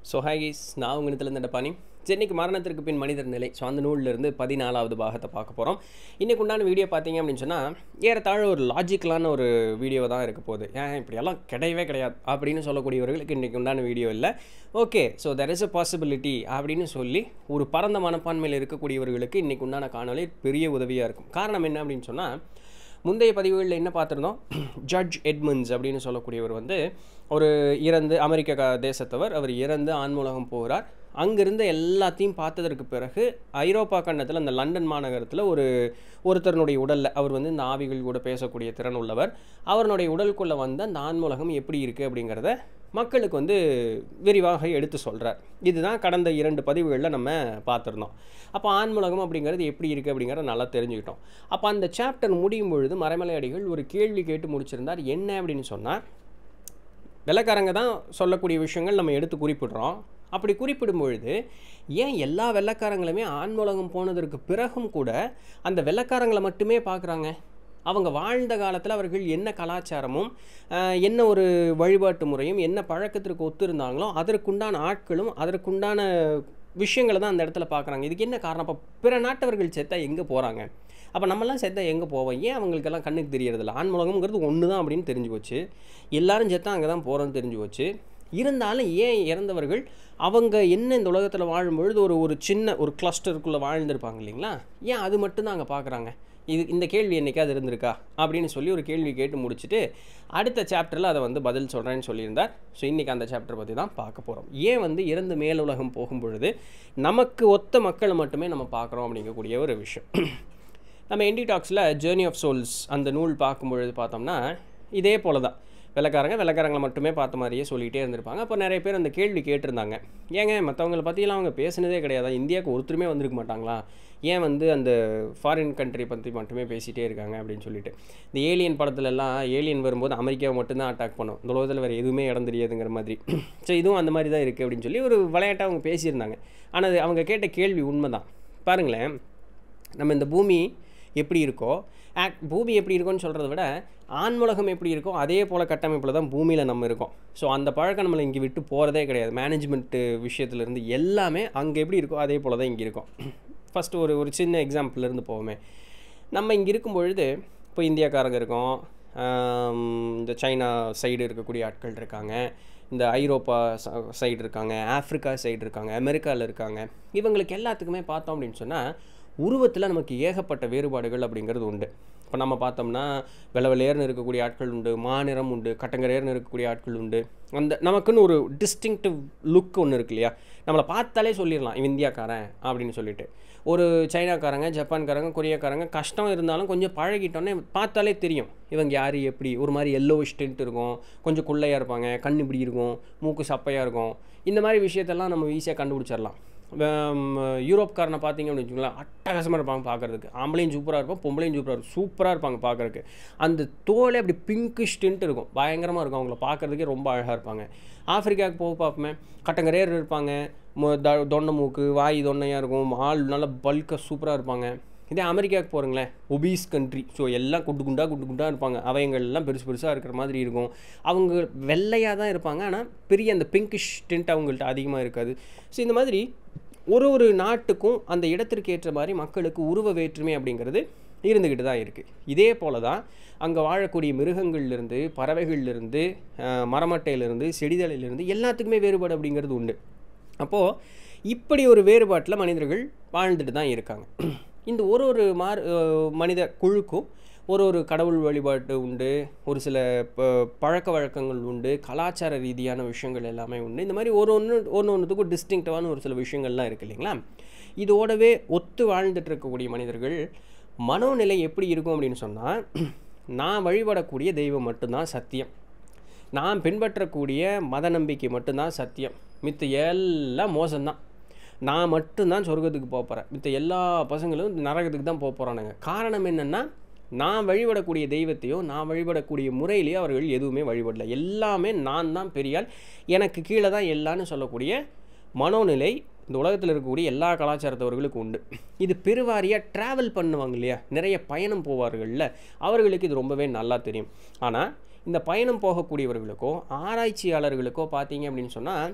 so hi guys நான் உங்களிடத்துலேருந்து நடப்பானி சென்னைக்கு மரணத்திற்கு பின் மனிதர் நிலை ஸோ அந்த நூலிலிருந்து பதினாலாவது பாகத்தை பார்க்க போகிறோம் இன்றைக்கு உண்டான வீடியோ பார்த்தீங்க அப்படின்னு சொன்னால் ஏறத்தாழ ஒரு லாஜிக்கலான ஒரு வீடியோ தான் இருக்க போகுது ஏன் இப்படியெல்லாம் கிடையவே கிடையாது அப்படின்னு சொல்லக்கூடியவர்களுக்கு இன்றைக்கி உண்டான வீடியோ இல்லை okay so there is a possibility அப்படின்னு சொல்லி ஒரு பரந்த மனப்பான்மையில் இருக்கக்கூடியவர்களுக்கு இன்றைக்கி உண்டான காணொலி பெரிய உதவியாக இருக்கும் காரணம் என்ன அப்படின்னு சொன்னால் முந்தைய பதிவுகளில் என்ன பார்த்துருந்தோம் ஜட்ஜ் எட்மண்ட்ஸ் அப்படின்னு சொல்லக்கூடியவர் வந்து ஒரு இறந்து அமெரிக்க க- தேசத்தவர் அவர் இறந்து ஆன்மூலகம் போகிறார் அங்கிருந்து எல்லாத்தையும் பார்த்ததற்கு பிறகு ஐரோப்பா கண்டத்தில் அந்த லண்டன் மாநகரத்தில் ஒரு ஒருத்தருடைய உடலில் அவர் வந்து இந்த ஆவிகள் கூட பேசக்கூடிய திறன் உள்ளவர் அவருடைய உடலுக்குள்ளே வந்து அந்த ஆன்மூலகம் எப்படி இருக்குது அப்படிங்கிறத மக்களுக்கு வந்து விரிவாக எடுத்து சொல்கிறார் இதுதான் கடந்த இரண்டு பதிவுகளில் நம்ம பார்த்துருந்தோம் அப்போ ஆன்மூலகம் அப்படிங்கிறது எப்படி இருக்குது அப்படிங்கிறத நல்லா தெரிஞ்சுக்கிட்டோம் அப்போ அந்த சாப்டர் முடியும் பொழுது மறைமலை அடிகள் ஒரு கேள்வி கேட்டு முடிச்சிருந்தார் என்ன அப்படின்னு சொன்னால் வெள்ளைக்காரங்க தான் சொல்லக்கூடிய விஷயங்கள் நம்ம எடுத்து குறிப்பிடுறோம் அப்படி குறிப்பிடும் பொழுது ஏன் எல்லா வெள்ளைக்காரங்களுமே ஆன்மூலகம் போனதற்கு பிறகும் கூட அந்த வெள்ளைக்காரங்களை மட்டுமே பார்க்குறாங்க அவங்க வாழ்ந்த காலத்தில் அவர்கள் என்ன கலாச்சாரமும் ஆஹ், என்ன ஒரு வழிபாட்டு முறையும் என்ன பழக்கத்திற்கு ஒத்து இருந்தாங்களோ அதற்குண்டான ஆட்களும் அதற்குண்டான விஷயங்களை தான் அந்த இடத்துல பார்க்குறாங்க இதுக்கு என்ன காரணம் அப்போ பிற நாட்டவர்கள் செத்தா எங்கே போகிறாங்க அப்போ நம்மலாம் செத்தா எங்கே போவோம் ஏன் அவங்களுக்கெல்லாம் கண்ணுக்கு தெரியறதில்ல ஆன்மூலகம்ங்கிறது ஒன்று தான் அப்படின்னு தெரிஞ்சு போச்சு எல்லாரும் செத்தா அங்கே தான் போகிறோன்னு தெரிஞ்சு போச்சு இருந்தாலும் ஏன் இறந்தவர்கள் அவங்க என்ன இந்த உலகத்தில் வாழும்பொழுது ஒரு ஒரு சின்ன ஒரு கிளஸ்டருக்குள்ளே வாழ்ந்திருப்பாங்க இல்லைங்களா ஏன் அது மட்டும்தான் அங்கே பார்க்குறாங்க இது இந்த கேள்வி என்னைக்காவது இருந்திருக்கா அப்படின்னு சொல்லி ஒரு கேள்வி கேட்டு முடிச்சுட்டு அடுத்த சாப்டரில் அதை வந்து பதில் சொல்கிறேன்னு சொல்லியிருந்தார் ஸோ இன்றைக்கி அந்த சாப்டர் பற்றி தான் பார்க்க போகிறோம் ஏன் வந்து இறந்து மேலுலகம் போகும் பொழுது நமக்கு ஒத்த மக்களை மட்டுமே நம்ம பார்க்குறோம் அப்படிங்கக்கூடிய ஒரு விஷயம் நம்ம என்டி டாக்ஸில் ஜேர்னி ஆஃப் சோல்ஸ் அந்த நூல் பார்க்கும் பொழுது பார்த்தோம்னா இதே போல தான் வெள்ளைக்காரங்க வெள்ளைக்காரங்களை மட்டுமே பார்த்த மாதிரியே சொல்லிகிட்டே இருந்திருப்பாங்க அப்போ நிறைய பேர் அந்த கேள்வி கேட்டிருந்தாங்க ஏங்க மற்றவங்களை பற்றியெல்லாம் அவங்க பேசுனதே கிடையாதா இந்தியாவுக்கு ஒருத்தருமே வந்திருக்க மாட்டாங்களா ஏன் வந்து அந்த ஃபாரின் கண்ட்ரி பற்றி மட்டுமே பேசிகிட்டே இருக்காங்க அப்படின்னு சொல்லிட்டு இந்த ஏலியன் படத்துலலாம் ஏலியன் வரும்போது அமெரிக்காவை மட்டும்தான் அட்டாக் பண்ணும் இந்த உலகத்தில் வேறு எதுவுமே இடம் தெரியாதுங்கிற மாதிரி ஸோ இதுவும் அந்த மாதிரி தான் இருக்குது அப்படின்னு சொல்லி ஒரு விளையாட்டாக அவங்க பேசியிருந்தாங்க ஆனால் அது அவங்க கேட்ட கேள்வி உண்மை தான் பாருங்களேன் நம்ம இந்த பூமி எப்படி இருக்கோ ஆக் பூமி எப்படி இருக்கும்னு சொல்கிறத விட ஆன்மூலகம் எப்படி இருக்கோ அதே போல் கட்டமைப்பில் தான் பூமியில் நம்ம இருக்கோம் ஸோ அந்த பழக்கம் நம்மளை இங்கே விட்டு போகிறதே கிடையாது மேனேஜ்மெண்ட்டு விஷயத்துலேருந்து எல்லாமே அங்கே எப்படி இருக்கோ அதே போல் தான் இங்கே இருக்கும் ஃபஸ்ட்டு ஒரு ஒரு சின்ன எக்ஸாம்பிள் இருந்து போவோமே நம்ம இங்கே இருக்கும் பொழுது இப்போ இந்தியாக்காரங்க இருக்கோம் ஆம், இந்த சைனா சைடு இருக்கக்கூடிய ஆட்கள் இருக்காங்க இந்த ஐரோப்பா சைடு இருக்காங்க ஆஃப்ரிக்கா சைடு இருக்காங்க அமெரிக்காவில் இருக்காங்க இவங்களுக்கு எல்லாத்துக்குமே பார்த்தோம் அப்படின்னு சொன்னால் உருவத்தில் நமக்கு ஏகப்பட்ட வேறுபாடுகள் அப்படிங்கிறது உண்டு இப்போ நம்ம பார்த்தோம்னா வெள்ளை வெள்ளையர்னு இருக்கக்கூடிய ஆட்கள் உண்டு மாநிறம் உண்டு கட்டங்கரையர்னு இருக்கக்கூடிய ஆட்கள் உண்டு அந்த நமக்குன்னு ஒரு டிஸ்டிங்டிவ் லுக் ஒன்று இருக்கு இல்லையா நம்மளை பார்த்தாலே சொல்லிடலாம் இவன் இந்தியாக்காரன் அப்படின்னு சொல்லிட்டு ஒரு சைனாக்காரங்க ஜப்பான்காரங்க கொரியாக்காரங்க கஷ்டம் இருந்தாலும் கொஞ்சம் பழகிட்டோன்னே பார்த்தாலே தெரியும் இவங்க யார் எப்படி ஒரு மாதிரி எல்லோ ஸ்டென்ட் இருக்கும் கொஞ்சம் குள்ளையாக இருப்பாங்க கண் இப்படி இருக்கும் மூக்கு சப்பையாக இருக்கும் இந்த மாதிரி விஷயத்தெல்லாம் நம்ம ஈஸியாக கண்டுபிடிச்சிடலாம் ஹம், யூரோப்காரனை பார்த்தீங்க அப்படின்னு வச்சுக்கோங்களேன் அட்டகாசமாக இருப்பாங்க பார்க்குறதுக்கு ஆம்பளையும் சூப்பராக இருப்பான் பொம்பளையும் சூப்பராக இருக்கும் சூப்பராக இருப்பாங்க பார்க்குறதுக்கு அந்த தோலே அப்படி பிங்க்கு ஸ்டின்ட் இருக்கும் பயங்கரமாக இருக்கும் அவங்கள பார்க்குறதுக்கே ரொம்ப அழகாக இருப்பாங்க ஆப்பிரிக்காவுக்கு போக பார்ப்போமே கட்டங்கரேர் இருப்பாங்க மு- த- தொண்டை மூக்கு வாய் தொண்டையாக இருக்கும் ஆள் நல்லா பல்காக சூப்பராக இருப்பாங்க இதே அமெரிக்காவுக்கு போகிறீங்களேன் ஒபீஸ் கண்ட்ரி ஸோ எல்லாம் குண்டு குண்டா குண்டு குண்டா இருப்பாங்க அவைங்கள் எல்லாம் பெருசு பெருசாக இருக்கிற மாதிரி இருக்கும் அவங்க வெள்ளையாக தான் இருப்பாங்க ஆனால் பெரிய அந்த பிங்கிஷ் டென்ட் அவங்கள்ட்ட அதிகமாக இருக்காது ஸோ இந்த மாதிரி ஒரு ஒரு நாட்டுக்கும் அந்த இடத்திற்கு ஏற்ற மாதிரி மக்களுக்கு உருவ வேற்றுமை அப்படிங்கிறது இருந்துக்கிட்டு தான் இருக்குது இதே போல தான் அங்கே வாழக்கூடிய மிருகங்கள்லேருந்து பறவைகள்லேருந்து மரமட்டையிலேருந்து செடிதலையிலேருந்து எல்லாத்துக்குமே வேறுபாடு அப்படிங்கிறது உண்டு அப்போது இப்படி ஒரு வேறுபாட்டில் மனிதர்கள் வாழ்ந்துட்டு தான் இருக்காங்க இந்த ஒரு ஒரு மாறு அஹ் மனித குழுக்கும் ஒரு ஒரு கடவுள் வழிபாட்டு உண்டு ஒரு சில ப- பழக்க வழக்கங்கள் உண்டு கலாச்சார ரீதியான விஷயங்கள் எல்லாமே உண்டு இந்த மாதிரி ஒரு ஒன்று ஒன்று ஒன்றுத்துக்கும் டிஸ்டிங்டிவான ஒரு சில விஷயங்கள்லாம் இருக்குது இல்லைங்களா இதோடவே ஒத்து வாழ்ந்துட்டு இருக்கக்கூடிய மனிதர்கள் மனோநிலை எப்படி இருக்கும் அப்படின்னு சொன்னால் நான் வழிபடக்கூடிய தெய்வம் மட்டும்தான் சத்தியம் நான் பின்பற்றக்கூடிய மத நம்பிக்கை மட்டும்தான் சத்தியம் மித்த எல்லாம் மோசம்தான் நான் மட்டும்தான் சொர்க்கத்துக்கு போக போகிறேன் மித்த எல்லா பசங்களும் நரகத்துக்கு தான் போக போகிறானுங்க காரணம் என்னென்னா நான் வழிபடக்கூடிய தெய்வத்தையோ நான் வழிபடக்கூடிய முறையிலையோ அவர்கள் எதுவுமே வழிபடல எல்லாமே நான் தான் பெரியாள் எனக்கு கீழே தான் எல்லான்னு சொல்லக்கூடிய மனோநிலை இந்த உலகத்தில் இருக்கக்கூடிய எல்லா கலாச்சாரத்தவர்களுக்கும் உண்டு இது பெருவாரியாக ட்ராவல் பண்ணுவாங்க இல்லையா நிறைய பயணம் போவார்கள்ல அவர்களுக்கு இது ரொம்பவே நல்லா தெரியும் ஆனால் இந்த பயணம் போகக்கூடியவர்களுக்கோ ஆராய்ச்சியாளர்களுக்கோ பார்த்தீங்க அப்படின்னு சொன்னால்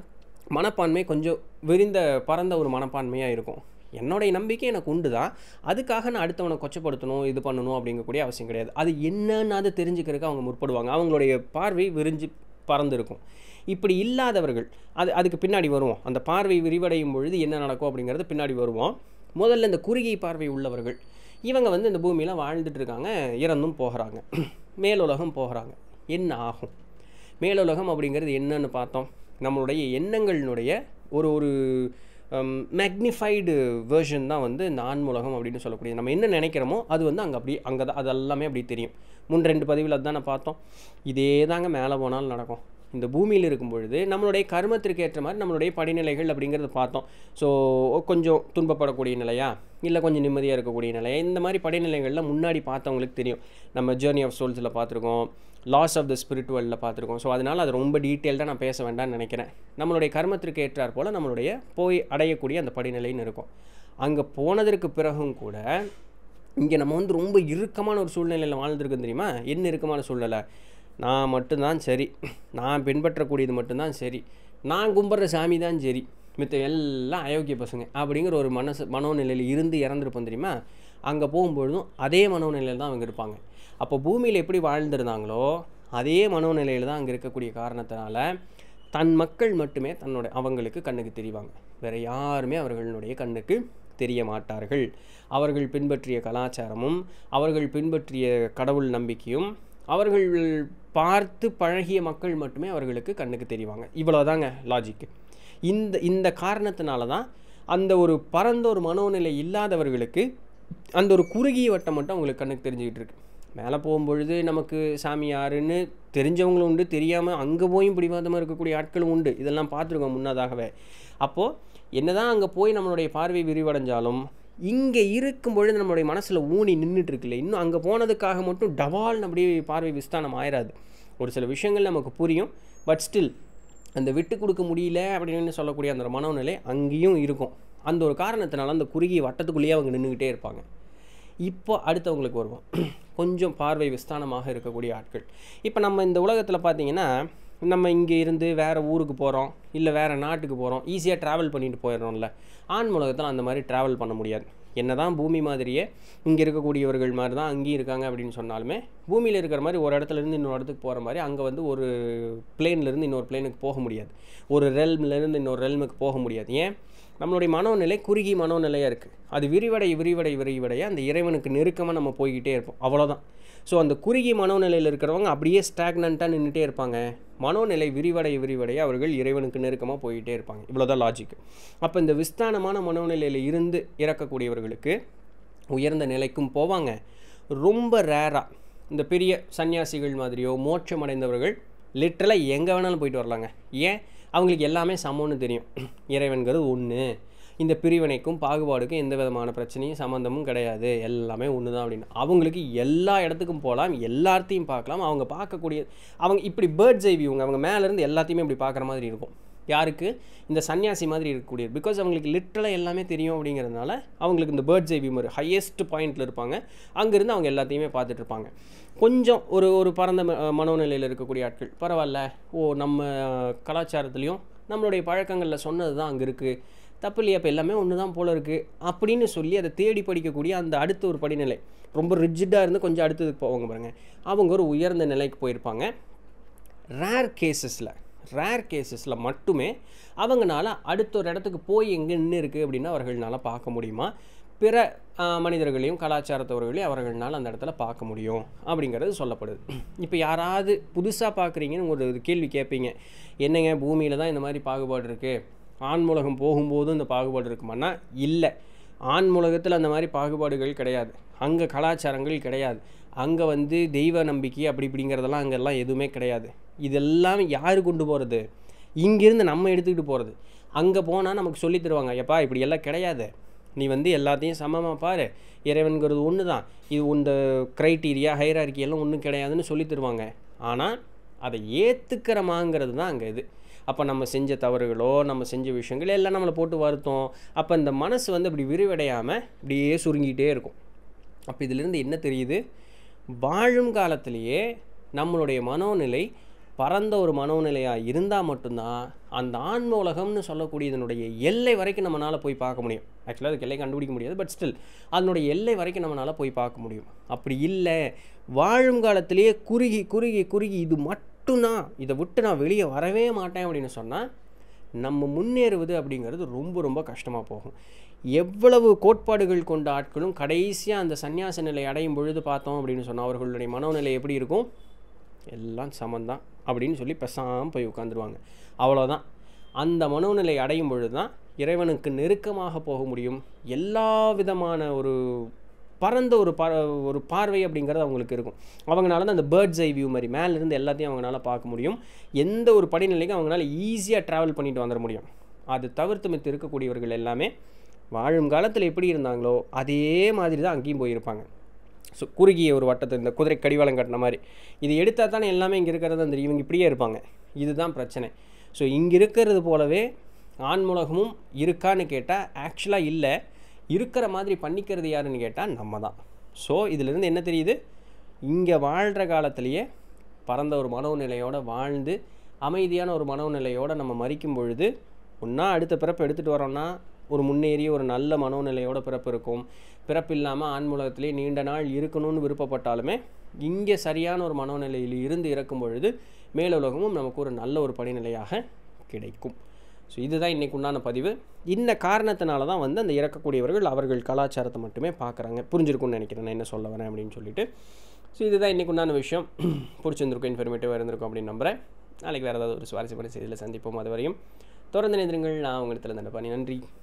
மனப்பான்மை கொஞ்சம் விரிந்த பரந்த ஒரு மனப்பான்மையாக இருக்கும் என்னுடைய நம்பிக்கை எனக்கு உண்டு தான் அதுக்காக நான் அடுத்தவனை கொச்சப்படுத்தணும் இது பண்ணணும் அப்படிங்கக்கூடிய அவசியம் கிடையாது அது என்னன்னு அது தெரிஞ்சுக்கிறதுக்கு அவங்க முற்படுவாங்க அவங்களுடைய பார்வை விரிஞ்சு பறந்துருக்கும் இப்படி இல்லாதவர்கள் அது அதுக்கு பின்னாடி வருவோம் அந்த பார்வை விரிவடையும் பொழுது என்ன நடக்கும் அப்படிங்கிறது பின்னாடி வருவோம் முதல்ல இந்த குறுகிய பார்வை உள்ளவர்கள் இவங்க வந்து இந்த பூமியில் வாழ்ந்துட்டு இருக்காங்க இறந்தும் போகிறாங்க மேலுலகம் போகிறாங்க என்ன ஆகும் மேலுலகம் அப்படிங்கிறது என்னன்னு பார்த்தோம் நம்மளுடைய எண்ணங்களினுடைய ஒரு ஒரு மேக்னிஃபைடு வேர்ஷன் தான் வந்து இந்த ஆன்மூலகம் அப்படின்னு சொல்லக்கூடிய நம்ம என்ன நினைக்கிறோமோ அது வந்து அங்கே அப்படி அங்கே தான் அது எல்லாமே அப்படி தெரியும் முன் ரெண்டு பதிவில் அதுதானே பார்த்தோம் இதே தாங்க மேலே போனாலும் நடக்கும் இந்த பூமியில் இருக்கும் பொழுது நம்மளுடைய கர்மத்திற்கு ஏற்ற மாதிரி நம்மளுடைய படிநிலைகள் அப்படிங்கிறத பார்த்தோம் ஸோ கொஞ்சம் துன்பப்படக்கூடிய நிலையா இல்லை கொஞ்சம் நிம்மதியாக இருக்கக்கூடிய நிலையா இந்த மாதிரி படிநிலைகளில் முன்னாடி பார்த்தவங்களுக்கு தெரியும் நம்ம ஜேர்னி ஆஃப் சோல்ஸில் பார்த்துருக்கோம் லாஸ் ஆஃப் த ஸ்பிரிச்சுவலில் பார்த்துருக்கோம் ஸோ அதனால் அது ரொம்ப டீட்டெயில்டாக நான் பேச வேண்டாம்னு நினைக்கிறேன் நம்மளுடைய கர்மத்திற்கு ஏற்றாற் போல் நம்மளுடைய போய் அடையக்கூடிய அந்த படிநிலைன்னு இருக்கும் அங்கே போனதற்கு பிறகும் கூட இங்கே நம்ம வந்து ரொம்ப இறுக்கமான ஒரு சூழ்நிலையில் வாழ்ந்துருக்கோம் தெரியுமா என்ன இறுக்கமான சூழ்நிலை நான் மட்டும்தான் சரி நான் பின்பற்றக்கூடியது மட்டும்தான் சரி நான் கும்பிட்ற சாமி தான் சரி மித்த எல்லாம் அயோக்கிய பசங்க அப்படிங்கிற ஒரு மனசு மனோநிலையில் இருந்து இறந்துருப்போம் தெரியுமா அங்கே போகும்பொழுதும் அதே மனோநிலையில் தான் அவங்க இருப்பாங்க அப்போ பூமியில் எப்படி வாழ்ந்திருந்தாங்களோ அதே மனோநிலையில் தான் அங்கே இருக்கக்கூடிய காரணத்தினால தன் மக்கள் மட்டுமே தன்னோட அவங்களுக்கு கண்ணுக்கு தெரிவாங்க வேறு யாருமே அவர்களுடைய கண்ணுக்கு தெரிய மாட்டார்கள் அவர்கள் பின்பற்றிய கலாச்சாரமும் அவர்கள் பின்பற்றிய கடவுள் நம்பிக்கையும் அவர்கள் பார்த்து பழகிய மக்கள் மட்டுமே அவர்களுக்கு கண்ணுக்கு தெரிவாங்க இவ்வளோதாங்க லாஜிக்கு இந்த இந்த காரணத்தினால தான் அந்த ஒரு பரந்த ஒரு மனோநிலை இல்லாதவர்களுக்கு அந்த ஒரு குறுகிய வட்டம் மட்டும் அவங்களுக்கு கண்ணுக்கு தெரிஞ்சுக்கிட்டு இருக்கு மேலே போகும்பொழுது நமக்கு சாமி யாருன்னு தெரிஞ்சவங்களும் உண்டு தெரியாமல் அங்கே போயும் பிடிவாதமாக இருக்கக்கூடிய ஆட்களும் உண்டு இதெல்லாம் பார்த்துருக்கோம் முன்னதாகவே அப்போது என்னதான் அங்கே போய் நம்மளுடைய பார்வை விரிவடைஞ்சாலும் இங்கே இருக்கும் பொழுது நம்மளுடைய மனசில் ஊனி நின்றுட்டு இருக்குல்ல இன்னும் அங்கே போனதுக்காக மட்டும் டவால்னு அப்படியே பார்வை விஸ்தானம் ஆயிராது ஒரு சில விஷயங்கள் நமக்கு புரியும் பட் ஸ்டில் அந்த விட்டு கொடுக்க முடியல அப்படின்னு சொல்லக்கூடிய அந்த ஒரு மனோநிலை அங்கேயும் இருக்கும் அந்த ஒரு காரணத்தினால அந்த குறுகிய வட்டத்துக்குள்ளேயே அவங்க நின்றுக்கிட்டே இருப்பாங்க இப்போ அடுத்தவங்களுக்கு வருவோம் கொஞ்சம் பார்வை விஸ்தானமாக இருக்கக்கூடிய ஆட்கள் இப்போ நம்ம இந்த உலகத்தில் பார்த்தீங்கன்னா நம்ம இங்கே இருந்து வேறு ஊருக்கு போகிறோம் இல்லை வேறு நாட்டுக்கு போகிறோம் ஈஸியாக ட்ராவல் பண்ணிட்டு போயிடுறோம்ல ஆண் உலகத்தில் அந்த மாதிரி ட்ராவல் பண்ண முடியாது என்ன தான் பூமி மாதிரியே இங்கே இருக்கக்கூடியவர்கள் மாதிரி தான் அங்கேயும் இருக்காங்க அப்படின்னு சொன்னாலுமே பூமியில் இருக்கிற மாதிரி ஒரு இடத்துலேருந்து இன்னொரு இடத்துக்கு போகிற மாதிரி அங்கே வந்து ஒரு பிளேன்லேருந்து இன்னொரு பிளேனுக்கு போக முடியாது ஒரு ரெல்ம்லேருந்து இன்னொரு ரெல்முக்கு போக முடியாது ஏன் நம்மளுடைய மனோநிலை குறுகி மனோநிலையாக இருக்குது அது விரிவடை விரிவடை விரிவடைய அந்த இறைவனுக்கு நெருக்கமாக நம்ம போய்கிட்டே இருப்போம் அவ்வளோதான் ஸோ அந்த குறுகிய மனோநிலையில் இருக்கிறவங்க அப்படியே ஸ்டாக்னண்ட்டாக நின்றுட்டே இருப்பாங்க மனோநிலை விரிவடைய விரிவடைய அவர்கள் இறைவனுக்கு நெருக்கமாக போய்கிட்டே இருப்பாங்க இவ்வளோதான் லாஜிக் அப்போ இந்த விஸ்தானமான மனோநிலையில் இருந்து இறக்கக்கூடியவர்களுக்கு உயர்ந்த நிலைக்கும் போவாங்க ரொம்ப ரேராக இந்த பெரிய சன்னியாசிகள் மாதிரியோ மோட்சம் அடைந்தவர்கள் லிட்ரலாக எங்கே வேணாலும் போயிட்டு வரலாங்க ஏன் அவங்களுக்கு எல்லாமே சமம்னு தெரியும் இறைவன்கிறது ஒன்று இந்த பிரிவினைக்கும் பாகுபாடுக்கும் எந்த விதமான பிரச்சனையும் சம்மந்தமும் கிடையாது எல்லாமே ஒன்று தான் அப்படின்னு அவங்களுக்கு எல்லா இடத்துக்கும் போகலாம் எல்லாத்தையும் பார்க்கலாம் அவங்க பார்க்கக்கூடிய அவங்க இப்படி பேர்ட்ஸ் ஐ வியூங்க அவங்க மேலேருந்து எல்லாத்தையுமே இப்படி பார்க்குற மாதிரி இருக்கும் யாருக்கு இந்த சன்னியாசி மாதிரி இருக்கக்கூடிய பிகாஸ் அவங்களுக்கு லிட்ரலாக எல்லாமே தெரியும் அப்படிங்கிறதுனால அவங்களுக்கு இந்த பேர்ட்ஸ் ஐ வியூ மாதிரி ஹையஸ்ட் பாயிண்டில் இருப்பாங்க அங்கேருந்து அவங்க எல்லாத்தையுமே பார்த்துட்டு இருப்பாங்க கொஞ்சம் ஒரு ஒரு பரந்த ம- மனோநிலையில் இருக்கக்கூடிய ஆட்கள் பரவாயில்ல ஓ நம்ம கலாச்சாரத்துலேயும் நம்மளுடைய பழக்கங்களில் சொன்னது தான் அங்கே இருக்குது தப்பு இல்லையா இப்போ எல்லாமே ஒன்று தான் போல இருக்குது அப்படின்னு சொல்லி அதை தேடி படிக்கக்கூடிய அந்த அடுத்த ஒரு படிநிலை ரொம்ப ரிஜிட்டாக இருந்து கொஞ்சம் அடுத்ததுக்கு போவாங்க பாருங்க அவங்க ஒரு உயர்ந்த நிலைக்கு போயிருப்பாங்க ரேர் கேசஸில் ரேர் கேசஸில் மட்டுமே அவங்கனால அடுத்த ஒரு இடத்துக்கு போய் எங்கே நின்று இருக்குது அப்படின்னு அவர்களால பார்க்க முடியுமா பிற ஆ, மனிதர்களையும் கலாச்சாரத்தவர்களையும் அவர்களால் அந்த இடத்துல பார்க்க முடியும் அப்படிங்கிறது சொல்லப்படுது இப்போ யாராவது புதுசாக பார்க்குறீங்கன்னு ஒரு இது கேள்வி கேட்பீங்க என்னங்க பூமியில் தான் இந்த மாதிரி பாகுபாடு இருக்குது ஆண்முலகம் போகும்போதும் இந்த பாகுபாடு இருக்குமானா இல்லை ஆண்முலகத்தில் அந்த மாதிரி பாகுபாடுகள் கிடையாது அங்கே கலாச்சாரங்கள் கிடையாது அங்கே வந்து தெய்வ நம்பிக்கை அப்படி இப்படிங்கிறதெல்லாம் அங்கெல்லாம் எதுவுமே கிடையாது இதெல்லாம் யார் கொண்டு போகிறது இங்கேருந்து நம்ம எடுத்துக்கிட்டு போகிறது அங்கே போனால் நமக்கு சொல்லித் தருவாங்க எப்பா இப்படி எல்லாம் கிடையாது நீ வந்து எல்லாத்தையும் சமமாக பாரு இறைவன்கிறது ஒன்று தான் இது இந்த க்ரைட்டீரியா ஹைரார்கி எல்லாம் ஒன்றும் கிடையாதுன்னு சொல்லித் தருவாங்க ஆனால் அதை ஏற்றுக்கிறமாங்கிறது தான் அங்கே இது அப்போ நம்ம செஞ்ச தவறுகளோ நம்ம செஞ்ச விஷயங்கள் எல்லாம் நம்மளை போட்டு வருத்தம் அப்போ இந்த மனசு வந்து அப்படி விரிவடையாமல் இப்படியே சுருங்கிட்டே இருக்கும் அப்போ இதிலிருந்து என்ன தெரியுது வாழும் காலத்திலேயே நம்மளுடைய மனோநிலை பரந்த ஒரு மனோநிலையாக இருந்தால் மட்டும்தான் அந்த ஆன்ம உலகம்னு சொல்லக்கூடிய இதனுடைய எல்லை வரைக்கும் நம்மளால் போய் பார்க்க முடியும் ஆக்சுவலாக அதுக்கு எல்லை கண்டுபிடிக்க முடியாது பட் ஸ்டில் அதனுடைய எல்லை வரைக்கும் நம்மளால் போய் பார்க்க முடியும் அப்படி இல்லை வாழும் காலத்திலேயே குறுகி குறுகி குறுகி இது மட்டும்தான் இதை விட்டு நான் வெளியே வரவே மாட்டேன் அப்படின்னு சொன்னால் நம்ம முன்னேறுவது அப்படிங்கிறது ரொம்ப ரொம்ப கஷ்டமாக போகும் எவ்வளவு கோட்பாடுகள் கொண்ட ஆட்களும் கடைசியாக அந்த சந்நியாச நிலை அடையும் பொழுது பார்த்தோம் அப்படின்னு சொன்னால் அவர்களுடைய மனோநிலை எப்படி இருக்கும் எல்லாம் சமந்தான் அப்படின்னு சொல்லி பெசாமல் போய் உட்காந்துருவாங்க அவ்வளோதான் அந்த மனோநிலை அடையும் பொழுது தான் இறைவனுக்கு நெருக்கமாக போக முடியும் எல்லா விதமான ஒரு பரந்த ஒரு பா ஒரு பார்வை அப்படிங்கிறது அவங்களுக்கு இருக்கும் அவங்களால தான் அந்த பேர்ட்ஸ் ஐ வியூ மாதிரி மேலேருந்து எல்லாத்தையும் அவங்களால பார்க்க முடியும் எந்த ஒரு படிநிலைக்கும் அவங்களால ஈஸியாக ட்ராவல் பண்ணிட்டு வந்துட முடியும் அது தவிர்த்து மித்து இருக்கக்கூடியவர்கள் எல்லாமே வாழும் காலத்தில் எப்படி இருந்தாங்களோ அதே மாதிரி தான் அங்கேயும் போயிருப்பாங்க ஸோ குறுகிய ஒரு வட்டத்தை இந்த குதிரை கடிவாளம் கட்டின மாதிரி இது எடுத்தால் தானே எல்லாமே இங்கே இருக்கிறது தெரியும் இவங்க இப்படியே இருப்பாங்க இதுதான் பிரச்சனை ஸோ இங்கே இருக்கிறது போலவே ஆண்முலகமும் இருக்கான்னு கேட்டால் ஆக்சுவலாக இல்லை இருக்கிற மாதிரி பண்ணிக்கிறது யாருன்னு கேட்டால் நம்ம தான் ஸோ இதிலிருந்து என்ன தெரியுது இங்கே வாழ்கிற காலத்திலேயே பரந்த ஒரு மனோநிலையோடு வாழ்ந்து அமைதியான ஒரு மனோநிலையோடு நம்ம மறிக்கும் பொழுது ஒன்றா அடுத்த பிறப்பு எடுத்துகிட்டு வரோன்னா ஒரு முன்னேறிய ஒரு நல்ல மனோநிலையோட பிறப்பு இருக்கும் பிறப்பு இல்லாமல் ஆண்முலகத்திலே நீண்ட நாள் இருக்கணும்னு விருப்பப்பட்டாலுமே இங்கே சரியான ஒரு மனோநிலையில் இருந்து இறக்கும் பொழுது மேலுலகமும் நமக்கு ஒரு நல்ல ஒரு படிநிலையாக கிடைக்கும் ஸோ இதுதான் இன்றைக்கு உண்டான பதிவு இந்த காரணத்தினால தான் வந்து அந்த இறக்கக்கூடியவர்கள் அவர்கள் கலாச்சாரத்தை மட்டுமே பார்க்குறாங்க புரிஞ்சிருக்கும்னு நினைக்கிறேன் நான் என்ன சொல்ல வரேன் அப்படின்னு சொல்லிட்டு ஸோ இதுதான் இன்றைக்கு உண்டான விஷயம் பிடிச்சிருந்திருக்கும் இன்ஃபர்மேட்டிவாக இருந்திருக்கும் அப்படின்னு நம்புகிறேன் நாளைக்கு வேறு ஏதாவது ஒரு சுவாரஸ்யமான செய்தியில் சந்திப்போம் அது வரையும் தொடர்ந்து நினைந்திருங்கள் நான் உங்களிடத்தில் நன்றி நன்றி